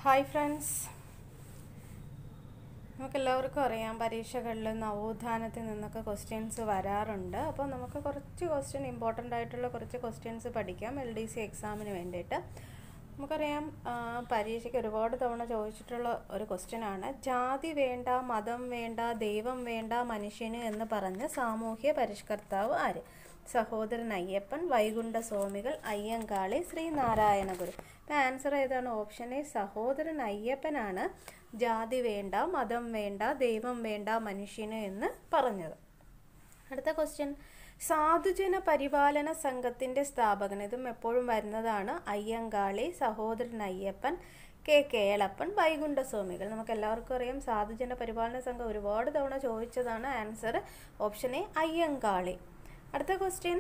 hi friends നമുക്കെല്ലാവർക്കും അറിയാം പരീക്ഷകളിൽ നവോത്ഥാനത്തിൽ നിന്നൊക്കെ ക്വസ്റ്റ്യൻസ് വരാറുണ്ട് അപ്പോൾ നമുക്ക് കുറച്ച് ക്വസ്റ്റ്യൻ ഇമ്പോർട്ടൻ്റ് ആയിട്ടുള്ള കുറച്ച് ക്വസ്റ്റ്യൻസ് പഠിക്കാം എൽ ഡി സി എക്സാമിന് വേണ്ടിയിട്ട് നമുക്കറിയാം ആ, പരീക്ഷയ്ക്ക് ഒരുപാട് തവണ ചോദിച്ചിട്ടുള്ള ഒരു ക്വസ്റ്റ്യൻ ആണ് ജാതി വേണ്ട മതം വേണ്ട ദൈവം വേണ്ട മനുഷ്യന് എന്ന് പറഞ്ഞ സാമൂഹ്യ പരിഷ്കർത്താവ് ആര് സഹോദരൻ അയ്യപ്പൻ വൈകുണ്ഠ സ്വാമികൾ അയ്യങ്കാളി ശ്രീനാരായണ ഗുരു ഇപ്പം ആൻസർ ഏതാണ് ഓപ്ഷൻ എ സഹോദരൻ അയ്യപ്പനാണ് ജാതി വേണ്ട മതം വേണ്ട ദൈവം വേണ്ട മനുഷ്യന് എന്ന് പറഞ്ഞത് അടുത്ത ക്വസ്റ്റ്യൻ സാധുജന പരിപാലന സംഘത്തിന്റെ സ്ഥാപകൻ ഇതും എപ്പോഴും വരുന്നതാണ് അയ്യങ്കാളി സഹോദരൻ അയ്യപ്പൻ കെ കേളപ്പൻ വൈകുണ്ഠ സ്വാമികൾ നമുക്ക് എല്ലാവർക്കും അറിയാം സാധുജന പരിപാലന സംഘം ഒരുപാട് തവണ ചോദിച്ചതാണ് ആൻസർ ഓപ്ഷൻ എ അയ്യങ്കാളി അടുത്ത ക്വസ്റ്റ്യൻ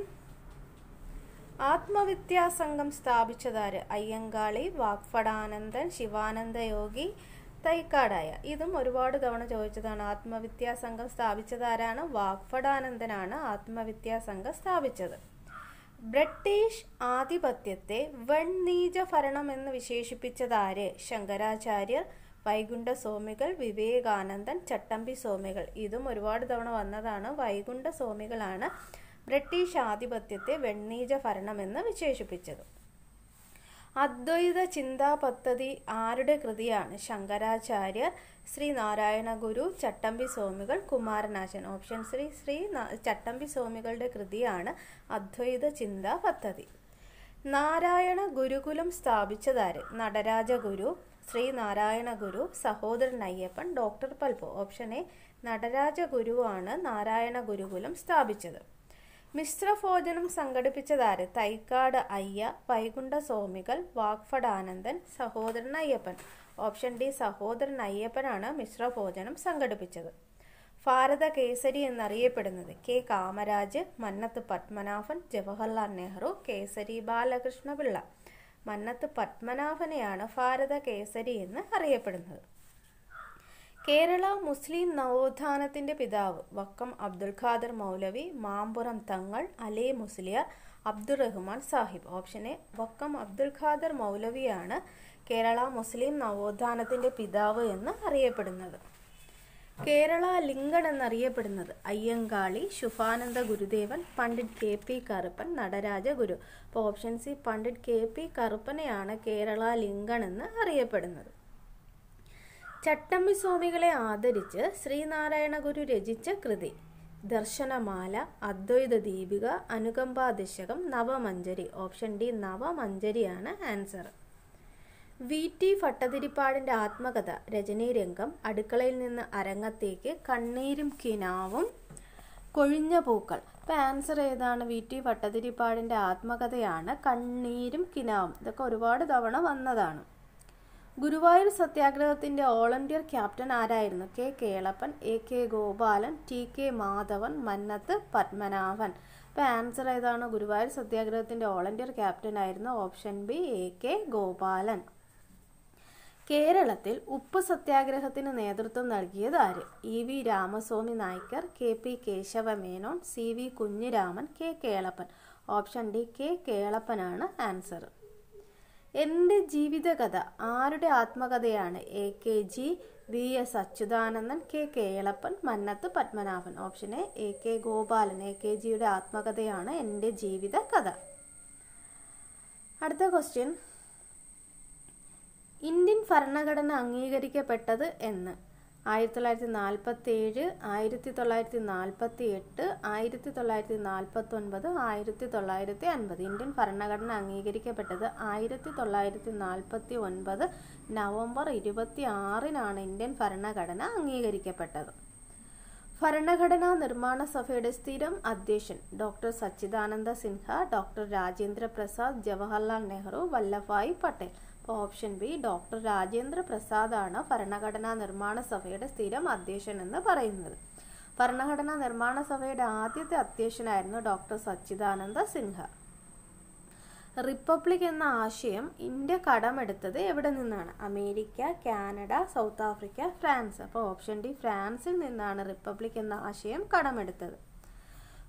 ആത്മവിദ്യാസംഘം സ്ഥാപിച്ചതാര് അയ്യങ്കാളി വാഗ്ഫടാനന്ദൻ ശിവാനന്ദ യോഗി തൈക്കാടായ ഇതും ഒരുപാട് തവണ ചോദിച്ചതാണ് ആത്മവിദ്യാസംഘം സ്ഥാപിച്ചതാരാണ് വാഗ്ഫടാനന്ദനാണ് ആത്മവിദ്യാസംഘം സ്ഥാപിച്ചത് ബ്രിട്ടീഷ് ആധിപത്യത്തെ വെണ്ണീജ ഭരണം എന്ന് വിശേഷിപ്പിച്ചതാര് ശങ്കരാചാര്യർ വൈകുണ്ഠ സ്വാമികൾ വിവേകാനന്ദൻ ചട്ടമ്പി സ്വാമികൾ ഇതും ഒരുപാട് തവണ വന്നതാണ് വൈകുണ്ഠ സ്വാമികളാണ് ബ്രിട്ടീഷ് ആധിപത്യത്തെ വെണ്ണീജ ഭരണമെന്ന് വിശേഷിപ്പിച്ചത് അദ്വൈത ചിന്താ പദ്ധതി ആരുടെ കൃതിയാണ് ശങ്കരാചാര്യർ ശ്രീനാരായണ ഗുരു ചട്ടമ്പി സ്വാമികൾ കുമാരനാശൻ ഓപ്ഷൻ ശ്രീ ശ്രീ ന- ചട്ടമ്പി സ്വാമികളുടെ കൃതിയാണ് അദ്വൈത ചിന്താ പദ്ധതി നാരായണ ഗുരുകുലം സ്ഥാപിച്ചതാര് നടരാജ ഗുരു ശ്രീനാരായണ ഗുരു സഹോദരൻ അയ്യപ്പൻ ഡോക്ടർ പൽപോ ഓപ്ഷൻ എ നടരാജ ഗുരുവാണ് നാരായണ ഗുരുകുലം സ്ഥാപിച്ചത് മിശ്രഭോജനം സംഘടിപ്പിച്ചതാര് തൈക്കാട് അയ്യ വൈകുണ്ഠ സ്വാമികൾ വാഗ്ഫടാനന്ദൻ സഹോദരൻ അയ്യപ്പൻ ഓപ്ഷൻ ഡി സഹോദരൻ അയ്യപ്പനാണ് മിശ്രഭോജനം സംഘടിപ്പിച്ചത് ഭാരത കേസരി എന്നറിയപ്പെടുന്നത് കെ കാമരാജ് മന്നത്ത് പത്മനാഭൻ ജവഹർലാൽ നെഹ്റു കേസരി ബാലകൃഷ്ണപിള്ള മന്നത്ത് പത്മനാഭനെയാണ് ഭാരത കേസരി എന്ന് അറിയപ്പെടുന്നത് കേരള മുസ്ലിം നവോത്ഥാനത്തിന്റെ പിതാവ് വക്കം അബ്ദുൽ ഖാദർ മൗലവി മാമ്പുറം തങ്ങൾ അലേ മുസ്ലിയാർ അബ്ദുറഹ്മാൻ സാഹിബ് ഓപ്ഷൻ എ വക്കം അബ്ദുൽ ഖാദർ മൗലവിയാണ് കേരള മുസ്ലിം നവോത്ഥാനത്തിന്റെ പിതാവ് എന്ന് അറിയപ്പെടുന്നത് കേരള ലിംഗൺ എന്നറിയപ്പെടുന്നത് അയ്യങ്കാളി ശുഭാനന്ദ ഗുരുദേവൻ പണ്ഡിറ്റ് കെ പി കറുപ്പൻ നടരാജ ഗുരു അപ്പോൾ option C Pandit K P കറുപ്പനെയാണ് കേരള ലിംഗൺ എന്ന് അറിയപ്പെടുന്നത് ചട്ടമ്പി സ്വാമികളെ ആദരിച്ച് ശ്രീനാരായണ ഗുരു രചിച്ച കൃതി ദർശനമാല അദ്വൈത ദീപിക അനുകമ്പാ ദശകം നവമഞ്ജരി ഓപ്ഷൻ ഡി നവമഞ്ജരിയാണ് ആൻസർ വി ടി ഭട്ടതിരിപ്പാടിന്റെ ആത്മകഥ രജനീരംഗം അടുക്കളയിൽ നിന്ന് അരങ്ങത്തേക്ക് കണ്ണീരും കിനാവും കൊഴിഞ്ഞ പൂക്കൾ ഇപ്പം ആൻസർ ഏതാണ് വി ടി ഭട്ടതിരിപ്പാടിന്റെ ആത്മകഥയാണ് കണ്ണീരും കിനാവും ഇതൊക്കെ ഒരുപാട് തവണ വന്നതാണ് ഗുരുവായൂർ സത്യാഗ്രഹത്തിന്റെ ഓൾ ഇന്ത്യ ക്യാപ്റ്റൻ ആരായിരുന്നു K Kelappan A K Gopalan T K Madhavan Mannathu Padmanabhan ഇപ്പൊ ആൻസർ ഏതാണ് ഗുരുവായൂർ സത്യാഗ്രഹത്തിന്റെ ഓൾ ഇന്ത്യ ക്യാപ്റ്റൻ ആയിരുന്നു option B A K Gopalan കേരളത്തിൽ ഉപ്പ് സത്യാഗ്രഹത്തിന് നേതൃത്വം നൽകിയത് ആര് E V Ramaswamy Naicker K P Kesava Menon C V Kunhiraman K Kelappan option D K കേളപ്പനാണ് ആൻസർ എൻ്റെ ജീവിതകഥ ആരുടെ ആത്മകഥയാണ് A K G V S Achuthanandan K Kelappan Mannath Padmanabhan option A A K Gopalan A K ജിയുടെ ആത്മകഥയാണ് എൻ്റെ ജീവിത കഥ അടുത്ത ക്വസ്റ്റ്യൻ ഇന്ത്യൻ ഭരണഘടന അംഗീകരിക്കപ്പെട്ടത് എന്ന് ആയിരത്തി തൊള്ളായിരത്തി നാൽപ്പത്തി ഏഴ് ആയിരത്തി തൊള്ളായിരത്തി നാൽപ്പത്തി എട്ട് ആയിരത്തി തൊള്ളായിരത്തി നാൽപ്പത്തി ഒൻപത് ആയിരത്തി തൊള്ളായിരത്തി അൻപത് ഇന്ത്യൻ ഭരണഘടന അംഗീകരിക്കപ്പെട്ടത് ആയിരത്തി തൊള്ളായിരത്തി നാൽപ്പത്തി ഒൻപത് നവംബർ ഇരുപത്തി ആറിനാണ് ഇന്ത്യൻ ഭരണഘടന അംഗീകരിക്കപ്പെട്ടത് ഭരണഘടനാ നിർമ്മാണ സഭയുടെ സ്ഥിരം അധ്യക്ഷൻ ഡോക്ടർ സച്ചിദാനന്ദ സിൻഹ ഡോക്ടർ രാജേന്ദ്ര പ്രസാദ് ജവഹർലാൽ നെഹ്റു വല്ലഭായ് പട്ടേൽ അപ്പോൾ ഓപ്ഷൻ ബി ഡോക്ടർ രാജേന്ദ്ര പ്രസാദാണ് ഭരണഘടനാ നിർമ്മാണ സഭയുടെ സ്ഥിരം അധ്യക്ഷൻ എന്ന് പറയുന്നത് ഭരണഘടനാ നിർമ്മാണ സഭയുടെ ആദ്യത്തെ അധ്യക്ഷനായിരുന്നു ഡോക്ടർ സച്ചിദാനന്ദ സിൻഹ റിപ്പബ്ലിക് എന്ന ആശയം ഇന്ത്യ കടമെടുത്തത് എവിടെ നിന്നാണ് America Canada South Africa France അപ്പോൾ ഓപ്ഷൻ ഡി ഫ്രാൻസിൽ നിന്നാണ് റിപ്പബ്ലിക് എന്ന ആശയം കടമെടുത്തത്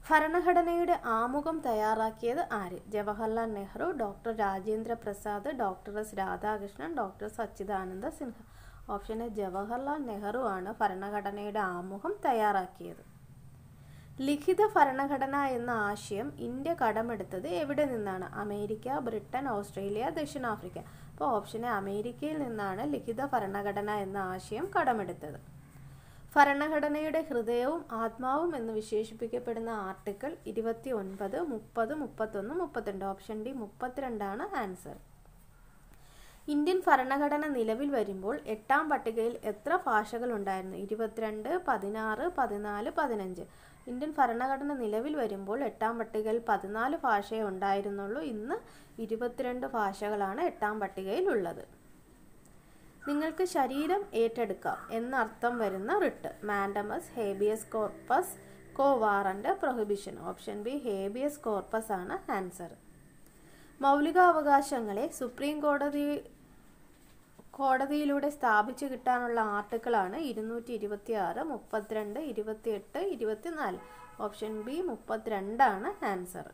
ഭരണഘടനയുടെ ആമുഖം തയ്യാറാക്കിയത് ആര് Jawaharlal Nehru doctor Rajendra Prasad doctor S Radhakrishnan doctor Sachchidananda Sinha option A Jawaharlal Nehru ആണ് ഭരണഘടനയുടെ ആമുഖം തയ്യാറാക്കിയത് ലിഖിത ഭരണഘടന എന്ന ആശയം ഇന്ത്യ കടമെടുത്തത് എവിടെ നിന്നാണ് അമേരിക്ക ബ്രിട്ടൻ ഓസ്ട്രേലിയ ദക്ഷിണാഫ്രിക്ക അപ്പോൾ ഓപ്ഷൻ എ അമേരിക്കയിൽ നിന്നാണ് ലിഖിത ഭരണഘടന എന്ന ആശയം കടമെടുത്തത് ഭരണഘടനയുടെ ഹൃദയവും ആത്മാവും എന്ന് വിശേഷിപ്പിക്കപ്പെടുന്ന ആർട്ടിക്കിൾ ഇരുപത്തി ഒൻപത് മുപ്പത് മുപ്പത്തൊന്ന് മുപ്പത്തിരണ്ട് ഓപ്ഷൻ ഡി മുപ്പത്തിരണ്ടാണ് ആൻസർ ഇന്ത്യൻ ഭരണഘടന നിലവിൽ വരുമ്പോൾ എട്ടാം പട്ടികയിൽ എത്ര ഭാഷകൾ ഉണ്ടായിരുന്നു ഇരുപത്തിരണ്ട് പതിനാറ് പതിനാല് പതിനഞ്ച് ഇന്ത്യൻ ഭരണഘടന നിലവിൽ വരുമ്പോൾ എട്ടാം പട്ടികയിൽ പതിനാല് ഭാഷയേ ഉണ്ടായിരുന്നുള്ളൂ ഇന്ന് ഇരുപത്തിരണ്ട് ഭാഷകളാണ് എട്ടാം പട്ടികയിൽ ഉള്ളത് നിങ്ങൾക്ക് ശരീരം ഏറ്റെടുക്കാം എന്നർത്ഥം വരുന്ന writ mandamus habeas corpus quo warranto prohibition option B habeas corpus ആണ് ആൻസർ മൗലികാവകാശങ്ങളെ സുപ്രീം കോടതി കോടതിയിലൂടെ സ്ഥാപിച്ചു കിട്ടാനുള്ള ആർട്ടിക്കിളാണ് ഇരുന്നൂറ്റി ഇരുപത്തി ആറ് മുപ്പത്തിരണ്ട് ഇരുപത്തിയെട്ട് ഇരുപത്തിനാല് ഓപ്ഷൻ ബി മുപ്പത്തിരണ്ടാണ് ആൻസർ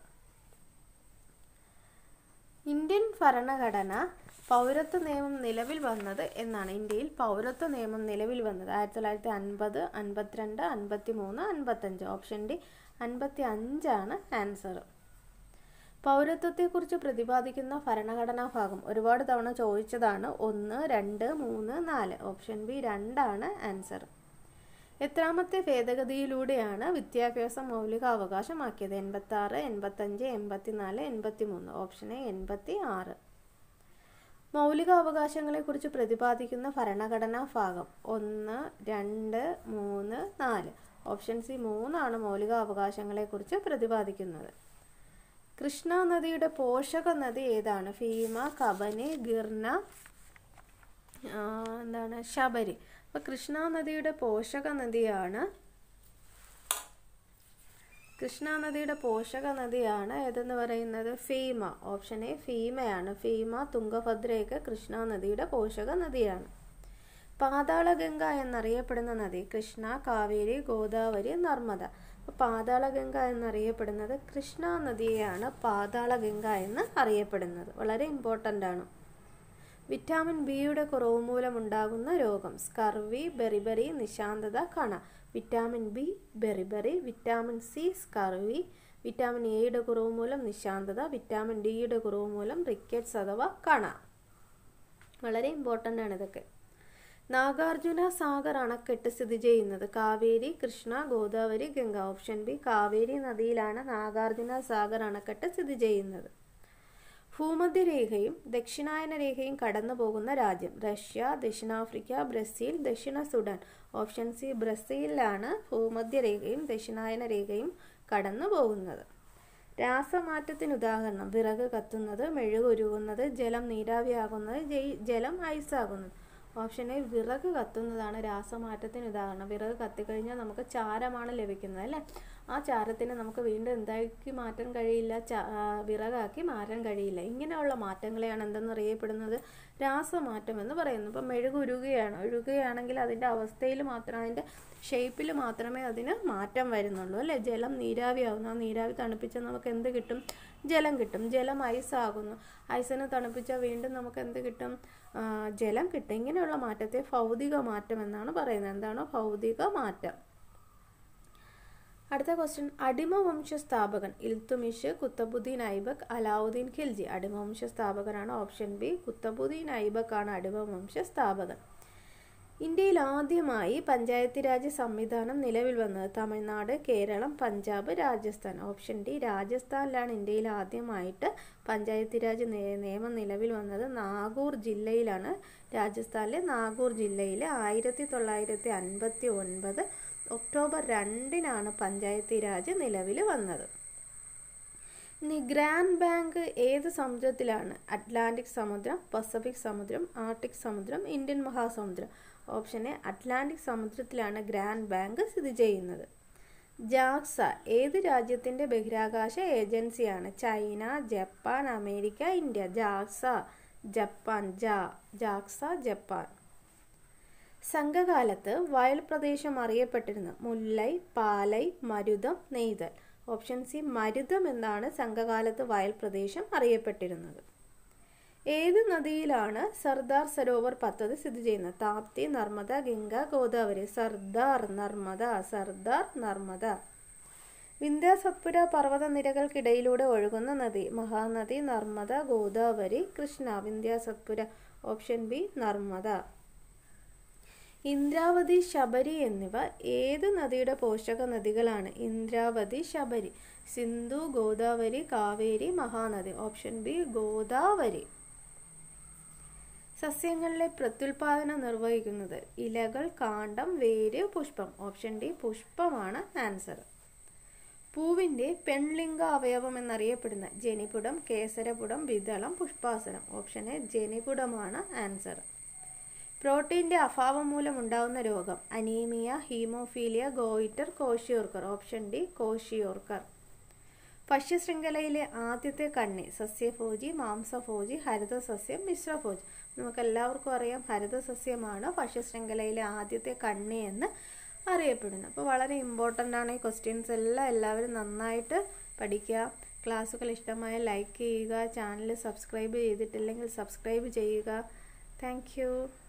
ഇന്ത്യൻ ഭരണഘടന പൗരത്വ നിയമം നിലവിൽ വന്നത് എന്നാണ് ഇന്ത്യയിൽ പൗരത്വ നിയമം നിലവിൽ വന്നത് ആയിരത്തി തൊള്ളായിരത്തി അൻപത് അൻപത്തിരണ്ട് അൻപത്തി മൂന്ന് അൻപത്തഞ്ച് ഓപ്ഷൻ ഡി അൻപത്തി അഞ്ചാണ് ആൻസർ പൗരത്വത്തെക്കുറിച്ച് പ്രതിപാദിക്കുന്ന ഭരണഘടനാ ഭാഗം ഒരുപാട് തവണ ചോദിച്ചതാണ് ഒന്ന് രണ്ട് മൂന്ന് നാല് ഓപ്ഷൻ ബി രണ്ടാണ് ആൻസർ എത്രാമത്തെ ഭേദഗതിയിലൂടെയാണ് വിദ്യാഭ്യാസം മൗലികാവകാശമാക്കിയത് എൺപത്തി ആറ് എൺപത്തഞ്ച് എൺപത്തിനാല് എൺപത്തി മൂന്ന് ഓപ്ഷൻ എ എൺപത്തി ആറ് മൗലികാവകാശങ്ങളെക്കുറിച്ച് പ്രതിപാദിക്കുന്ന ഭരണഘടനാ ഭാഗം ഒന്ന് രണ്ട് മൂന്ന് നാല് ഓപ്ഷൻ സി മൂന്നാണ് മൗലികാവകാശങ്ങളെക്കുറിച്ച് പ്രതിപാദിക്കുന്നത് കൃഷ്ണ നദിയുടെ പോഷക നദി ഏതാണ് ഭീമ കബനി ഗിർന എന്താണ് ശബരി അപ്പൊ കൃഷ്ണ നദിയുടെ പോഷക നദിയാണ് കൃഷ്ണ നദിയുടെ പോഷക നദിയാണ് ഏതെന്ന് പറയുന്നത് ഫീമ ഓപ്ഷൻ എ ഫീമയാണ് ഫീമ തുംഗഭദ്രയൊക്കെ കൃഷ്ണ നദിയുടെ പോഷക നദിയാണ് പാതാളഗംഗ എന്നറിയപ്പെടുന്ന നദി കൃഷ്ണ കാവേരി ഗോദാവരി നർമ്മദ പാതാളഗംഗ എന്നറിയപ്പെടുന്നത് കൃഷ്ണ നദിയെയാണ് പാതാളഗംഗ എന്ന് അറിയപ്പെടുന്നത് വളരെ ഇമ്പോർട്ടൻ്റ് ആണ് വിറ്റാമിൻ ബിയുടെ കുറവ് മൂലമുണ്ടാകുന്ന രോഗം സ്കർവി ബെറിബെറി നിശാന്തത കണ vitamin B beriberi vitamin C scurvy vitamin എയുടെ കുറവ് മൂലം നിശാന്തത വിറ്റാമിൻ ഡിയുടെ കുറവ് മൂലം റിക്കറ്റ്സ് അഥവാ കണ വളരെ ഇമ്പോർട്ടൻ്റ് ആണ് ഇതൊക്കെ നാഗാർജുന സാഗർ അണക്കെട്ട് സ്ഥിതി ചെയ്യുന്നത് കാവേരി കൃഷ്ണ ഗോദാവരി ഗംഗ ഓപ്ഷൻ ബി കാവേരി നദിയിലാണ് നാഗാർജുന സാഗർ അണക്കെട്ട് സ്ഥിതി ചെയ്യുന്നത് ഭൂമധ്യരേഖയും ദക്ഷിണായന രേഖയും കടന്നു പോകുന്ന രാജ്യം റഷ്യ ദക്ഷിണാഫ്രിക്ക ബ്രസീൽ ദക്ഷിണ സുഡാൻ ഓപ്ഷൻ സി ബ്രസീലിലാണ് ഭൂമധ്യരേഖയും ദക്ഷിണായന രേഖയും കടന്നു പോകുന്നത് രാസമാറ്റത്തിന് ഉദാഹരണം വിറക് കത്തുന്നത് മെഴുകുരുകുന്നത് ജലം നീരാവിയാകുന്നത് ജലം ഐസാകുന്നത് ഓപ്ഷൻ എ വിറക് കത്തുന്നതാണ് രാസമാറ്റത്തിന് ഉദാഹരണം വിറക് കത്തിക്കഴിഞ്ഞാൽ നമുക്ക് ചാരമാണ് ലഭിക്കുന്നത് അല്ലേ ആ ചാരത്തിനെ നമുക്ക് വീണ്ടും എന്താക്കി മാറ്റാൻ കഴിയില്ല വിറകാക്കി മാറ്റാൻ കഴിയില്ല ഇങ്ങനെയുള്ള മാറ്റങ്ങളെയാണ് എന്തെന്ന് അറിയപ്പെടുന്നത് രാസമാറ്റം എന്ന് പറയുന്നത് ഇപ്പം മെഴുക് ഉരുകുകയാണ് ഉരുകുകയാണെങ്കിൽ അതിൻ്റെ അവസ്ഥയിൽ മാത്രം അതിൻ്റെ ഷേപ്പിൽ മാത്രമേ അതിന് മാറ്റം വരുന്നുള്ളൂ അല്ലേ ജലം നീരാവിയാകുന്നു ആ നീരാവി തണുപ്പിച്ചാൽ നമുക്ക് എന്ത് കിട്ടും ജലം കിട്ടും ജലം ഐസ് ആകുന്നു ഐസിനെ തണുപ്പിച്ചാൽ വീണ്ടും നമുക്ക് എന്ത് കിട്ടും ജലം കിട്ടും ഇങ്ങനെയുള്ള മാറ്റത്തെ ഭൗതിക മാറ്റം എന്നാണ് പറയുന്നത് എന്താണ് ഭൗതിക മാറ്റം അടുത്ത ക്വസ്റ്റ്യൻ അടിമവംശ സ്ഥാപകൻ ഇൽത്തുമിഷ് കുത്തബുദ്ദീൻ ഐബക് അലാവുദ്ദീൻ ഖിൽജി അടിമവംശ സ്ഥാപകനാണ് ഓപ്ഷൻ ബി കുത്തബുദ്ദീൻ ഐബക് ആണ് അടിമവംശ സ്ഥാപകൻ ഇന്ത്യയിൽ ആദ്യമായി പഞ്ചായത്തി രാജ് സംവിധാനം നിലവിൽ വന്നത് തമിഴ്നാട് കേരളം പഞ്ചാബ് രാജസ്ഥാൻ ഓപ്ഷൻ ഡി രാജസ്ഥാനിലാണ് ഇന്ത്യയിൽ ആദ്യമായിട്ട് പഞ്ചായത്തി രാജ് നിയമം നിലവിൽ വന്നത് നാഗൂർ ജില്ലയിലാണ് രാജസ്ഥാനിലെ നാഗൂർ ജില്ലയിലെ ആയിരത്തി തൊള്ളായിരത്തി അൻപത്തി ഒൻപത് ഒക്ടോബർ രണ്ടിനാണ് പഞ്ചായത്തി രാജ് നിലവിൽ വന്നത് ഇനി ഗ്രാൻഡ് ബാങ്ക് ഏത് സമുദ്രത്തിലാണ് അറ്റ്ലാന്റിക് സമുദ്രം പസഫിക് സമുദ്രം ആർട്ടിക് സമുദ്രം ഇന്ത്യൻ മഹാസമുദ്രം ഓപ്ഷൻ എ അറ്റ്ലാന്റിക് സമുദ്രത്തിലാണ് ഗ്രാൻഡ് ബാങ്ക് സ്ഥിതി ചെയ്യുന്നത് ജാക്സ ഏത് രാജ്യത്തിൻ്റെ ബഹിരാകാശ ഏജൻസിയാണ് China Japan America India JAXA Japan ജാ ജാക്സ ജപ്പാൻ സംഘകാലത്ത് വയൽ പ്രദേശം അറിയപ്പെട്ടിരുന്നു മുല്ലൈ പാലൈ മരുതം നെയ്തൽ ഓപ്ഷൻ സി മരുതം എന്നാണ് സംഘകാലത്ത് വയൽ പ്രദേശം അറിയപ്പെട്ടിരുന്നത് ഏത് നദിയിലാണ് സർദാർ സരോവർ പദ്ധതി സ്ഥിതി ചെയ്യുന്നത് താപ്തി നർമ്മദ ഗംഗ ഗോദാവരി സർദാർ നർമ്മദ സർദാർ നർമ്മദ വിന്ധ്യ സത്പുര പർവ്വത നിരകൾക്കിടയിലൂടെ ഒഴുകുന്ന നദി മഹാനദി നർമ്മദ ഗോദാവരി കൃഷ്ണ വിന്ധ്യ സത്പുര ഓപ്ഷൻ ബി നർമ്മദ ഇന്ദ്രാവതി ശബരി എന്നിവ ഏത് നദിയുടെ പോഷക നദികളാണ് ഇന്ദ്രാവതി ശബരി സിന്ധു ഗോദാവരി കാവേരി മഹാനദി ഓപ്ഷൻ ബി ഗോദാവരി സസ്യങ്ങളിലെ പ്രത്യുൽപാദനം നിർവഹിക്കുന്നത് ഇലകൾ കാണ്ഡം വേര് പുഷ്പം ഓപ്ഷൻ ഡി പുഷ്പമാണ് ആൻസർ പൂവിൻ്റെ പെൺലിംഗ അവയവം എന്നറിയപ്പെടുന്ന ജനിപുടം കേസരപുടം വിതളം പുഷ്പാസനം ഓപ്ഷൻ എ ജനിപുടമാണ് ആൻസർ പ്രോട്ടീൻ്റെ അഭാവം മൂലം ഉണ്ടാകുന്ന രോഗം anaemia haemophilia goitre kwashiorkor option D kwashiorkor ഭക്ഷ്യശൃംഖലയിലെ ആദ്യത്തെ കണ്ണി സസ്യഭോജി മാംസഭോജി ഹരിതസസ്യം മിശ്രഭോജി നമുക്ക് എല്ലാവർക്കും അറിയാം ഹരിതസസ്യമാണ് ഭക്ഷ്യശൃംഖലയിലെ ആദ്യത്തെ കണ്ണി എന്ന് അറിയപ്പെടുന്നത് അപ്പോൾ വളരെ ഇമ്പോർട്ടൻ്റ് ആണ് ഈ ക്വസ്റ്റ്യൻസ് എല്ലാം എല്ലാവരും നന്നായിട്ട് പഠിക്കുക ക്ലാസ്സുകൾ ഇഷ്ടമായ ലൈക്ക് ചെയ്യുക ചാനൽ സബ്സ്ക്രൈബ് ചെയ്തിട്ടില്ലെങ്കിൽ സബ്സ്ക്രൈബ് ചെയ്യുക താങ്ക്